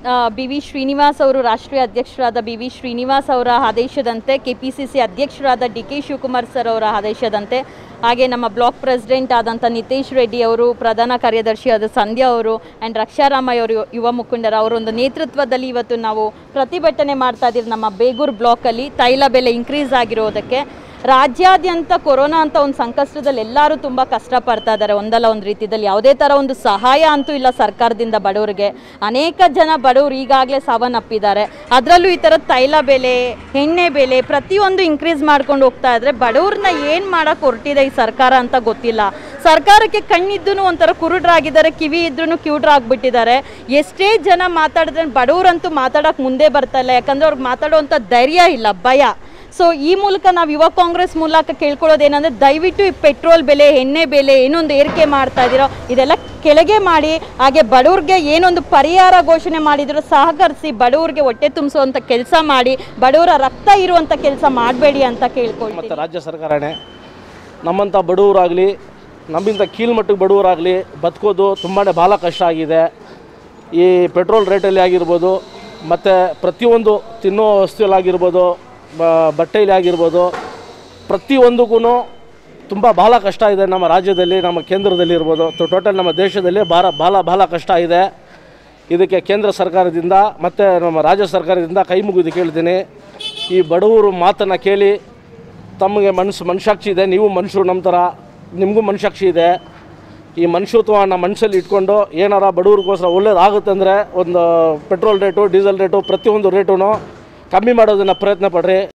B V Srinivas ಅವರು ರಾಷ್ಟ್ರೀಯ ಅಧ್ಯಕ್ಷರಾದ ಬಿ ವಿ ಶ್ರೀನಿವಾಸ್ ಅವರ ಆದೇಶದಂತೆ ಕೆ ಪಿ ಸಿ ಸಿ ಅಧ್ಯಕ್ಷರಾದ ಡಿ ಕೆ ಶಿವಕುಮಾರ್ ಸರ್ ಅವರ ಆದೇಶದಂತೆ ಹಾಗೆ ನಮ್ಮ ಬ್ಲಾಕ್ ಪ್ರೆಸಿಡೆಂಟ್ ಆದಂಥ ನಿತೇಶ್ ರೆಡ್ಡಿ ಅವರು ಪ್ರಧಾನ ಕಾರ್ಯದರ್ಶಿ ಆದ ಸಂಧ್ಯಾ ಅವರು ಆ್ಯಂಡ್ ರಕ್ಷಾರಾಮಯ್ಯ ಅವರು ಯುವ ಮುಖಂಡರ ಅವರ ಒಂದು ನೇತೃತ್ವದಲ್ಲಿ ಇವತ್ತು ನಾವು ಪ್ರತಿಭಟನೆ ಮಾಡ್ತಾ ಇದ್ದೀವಿ ನಮ್ಮ ಬೇಗೂರು ಬ್ಲಾಕಲ್ಲಿ ತೈಲ ಬೆಲೆ ಇನ್ಕ್ರೀಸ್ ಆಗಿರೋದಕ್ಕೆ ರಾಜ್ಯಾದ್ಯಂತ ಕೊರೋನಾ ಅಂತ ಒಂದು ಸಂಕಷ್ಟದಲ್ಲಿ ಎಲ್ಲರೂ ತುಂಬ ಕಷ್ಟಪಡ್ತಾ ಇದ್ದಾರೆ ಒಂದಲ್ಲ ಒಂದು ರೀತಿಯಲ್ಲಿ ಯಾವುದೇ ಥರ ಒಂದು ಸಹಾಯ ಅಂತೂ ಇಲ್ಲ ಸರ್ಕಾರದಿಂದ ಬಡವರಿಗೆ ಅನೇಕ ಜನ ಬಡವರು ಈಗಾಗಲೇ ಸಾವನ್ನಪ್ಪಿದ್ದಾರೆ ಅದರಲ್ಲೂ ಈ ಥರ ತೈಲ ಬೆಲೆ ಎಣ್ಣೆ ಬೆಲೆ ಪ್ರತಿಯೊಂದು ಇನ್ಕ್ರೀಸ್ ಮಾಡ್ಕೊಂಡು ಹೋಗ್ತಾ ಇದ್ರೆ ಬಡವ್ರನ್ನ ಏನು ಮಾಡೋಕೆ ಹೊರಟಿದೆ ಈ ಸರ್ಕಾರ ಅಂತ ಗೊತ್ತಿಲ್ಲ ಸರ್ಕಾರಕ್ಕೆ ಕಣ್ಣಿದ್ದೂ ಒಂಥರ ಕುರುಡ್ರಾಗಿದ್ದಾರೆ ಕಿವಿ ಇದ್ರೂ ಕ್ಯೂಡ್ರಾಗ್ಬಿಟ್ಟಿದ್ದಾರೆ ಎಷ್ಟೇ ಜನ ಮಾತಾಡಿದ್ರೆ ಬಡವರಂತೂ ಮಾತಾಡೋಕೆ ಮುಂದೆ ಬರ್ತಾ ಇಲ್ಲ ಯಾಕಂದ್ರೆ ಅವ್ರಿಗೆ ಮಾತಾಡೋವಂಥ ಧೈರ್ಯ ಇಲ್ಲ ಭಯ ಸೊ ಈ ಮೂಲಕ ನಾವು ಯುವ ಕಾಂಗ್ರೆಸ್ ಮೂಲಕ ಕೇಳ್ಕೊಳ್ಳೋದೇನೆಂದರೆ ದಯವಿಟ್ಟು ಈ ಪೆಟ್ರೋಲ್ ಬೆಲೆ ಎಣ್ಣೆ ಬೆಲೆ ಏನೊಂದು ಏರಿಕೆ ಮಾಡ್ತಾ ಇದ್ದೀರೋ ಇದೆಲ್ಲ ಕೆಳಗೆ ಮಾಡಿ ಹಾಗೆ ಬಡವ್ರಿಗೆ ಏನೊಂದು ಪರಿಹಾರ ಘೋಷಣೆ ಮಾಡಿದ್ರು ಸಹಕರಿಸಿ ಬಡವ್ರಿಗೆ ಹೊಟ್ಟೆ ತುಂಬಿಸುವಂಥ ಕೆಲಸ ಮಾಡಿ ಬಡವರ ರಕ್ತ ಇರುವಂಥ ಕೆಲಸ ಮಾಡಬೇಡಿ ಅಂತ ಕೇಳ್ಕೊಳ್ತೀನಿ ಮತ್ತು ರಾಜ್ಯ ಸರ್ಕಾರನೇ ನಮ್ಮಂಥ ಬಡವರಾಗಲಿ ನಮ್ಮಿಂದ ಕೀಳ್ಮಟ್ಟಕ್ಕೆ ಬಡವರಾಗಲಿ ಬದುಕೋದು ತುಂಬಾ ಭಾಳ ಕಷ್ಟ ಆಗಿದೆ ಈ ಪೆಟ್ರೋಲ್ ರೇಟಲ್ಲಿ ಆಗಿರ್ಬೋದು ಮತ್ತು ಪ್ರತಿಯೊಂದು ತಿನ್ನೋ ವಸ್ತುಗಳಾಗಿರ್ಬೋದು ಬ- ಬಟ್ಟೆಯಲ್ಲಿ ಆಗಿರ್ಬೋದು ಪ್ರತಿಯೊಂದಕ್ಕೂ ತುಂಬ ಭಾಳ ಕಷ್ಟ ಇದೆ ನಮ್ಮ ರಾಜ್ಯದಲ್ಲಿ ನಮ್ಮ ಕೇಂದ್ರದಲ್ಲಿ ಇರ್ಬೋದು ಟೋಟಲ್ ನಮ್ಮ ದೇಶದಲ್ಲಿ ಭಾಳ ಭಾಳ ಭಾಳ ಕಷ್ಟ ಇದೆ ಇದಕ್ಕೆ ಕೇಂದ್ರ ಸರ್ಕಾರದಿಂದ ಮತ್ತು ನಮ್ಮ ರಾಜ್ಯ ಸರ್ಕಾರದಿಂದ ಕೈ ಮುಗಿದು ಕೇಳ್ತೀನಿ ಈ ಬಡವರು ಮಾತನ್ನು ಕೇಳಿ ತಮಗೆ ಮನಸ್ಸು ಮನುಷ್ಯಾಕ್ಷಿ ಇದೆ ನೀವು ಮನುಷ್ಯರು ನಮ್ಮ ಥರ ನಿಮಗೂ ಮನುಷ್ಯಾಕ್ಷಿ ಇದೆ ಈ ಮನುಷ್ಯತ್ವನ ಮನಸ್ಸಲ್ಲಿ ಇಟ್ಕೊಂಡು ಏನಾರ ಬಡವ್ರಿಗೋಸ್ಕರ ಒಳ್ಳೇದಾಗುತ್ತೆ ಅಂದರೆ ಒಂದು ಪೆಟ್ರೋಲ್ ರೇಟು ಡೀಸೆಲ್ ರೇಟು ಪ್ರತಿಯೊಂದು ರೇಟು ಕಮ್ಮಿ ಮಾಡೋದನ್ನು ಪ್ರಯತ್ನ ಪಡ್ರಿ